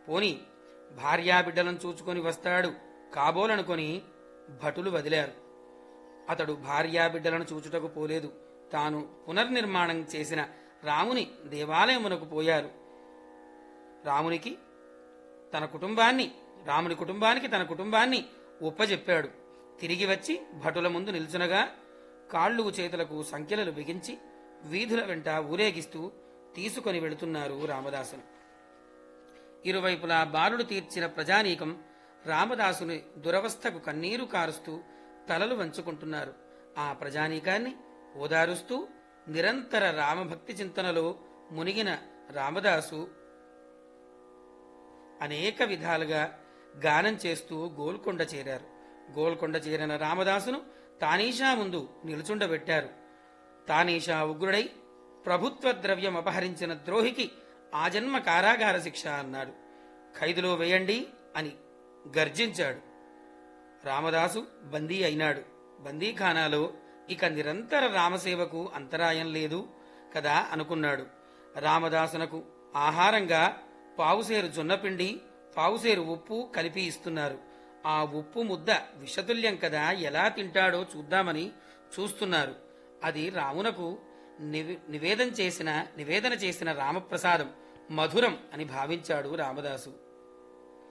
పోని భార్యాబిడ్డలను చూచుకొని వస్తాడు కాబోలనుకొని భటులు వదిలారు అతడు భార్యాబిడ్డలను చూచుటకు పోలేదు తాను పునర్నిర్మాణం చేసిన రాముని దేవాలయమునకు పోయారు రామునికి తన కుటుంబాన్ని రాముని కుటుంబానికి తన కుటుంబాన్ని ఒప్పజెప్పాడు తిరిగి వచ్చి భటుల ముందు నిల్చునగా కాళ్ళు చేతులకు సంఖ్యలు బిగించి వీధుల వెంట ఊరేగిస్తూ తీసుకొని వెళుతున్నారు రామదాసును ఇరువైపులా బాలుడు తీర్చిన ప్రజానీకం రామదాసుని దురవస్థకు కన్నీరు కారుస్తూ తలలు వంచుకుంటున్నారు ఆ ప్రజానీకాన్ని ఓదారుస్తూ నిరంతర రామభక్తి చింతనలో మునిగిన రామదాసు అనేక విధాలుగా గానం చేస్తూ గోల్కొండ చేరారు గోల్కొండ చేరిన రామదాసును తానీషా ముందు నిలుచుండబెట్టారు తానీషా ఉగ్రుడై ప్రభుత్వ ద్రవ్యం అపహరించిన ద్రోహికి ఆజన్మ కారాగార శిక్ష అన్నాడు ఖైదులో వేయండి అని గర్జించాడు రామదాసు బందీ అయినాడు బందీఖానాలో ఇక నిరంతర రామసేవకు అంతరాయం లేదు కదా అనుకున్నాడు రామదాసునకు ఆహారంగా పావుసేరు జొన్నపిండి పావుసేరు ఉప్పు కలిపి ఇస్తున్నారు ఆ ఉప్పు ముద్ద విషతుల్యం కదా ఎలా తింటాడో చూద్దామని చూస్తున్నారు అది రామునకు నివి- నివేదన చేసిన నివేదన చేసిన రామప్రసాదం మధురం అని భావించాడు రామదాసు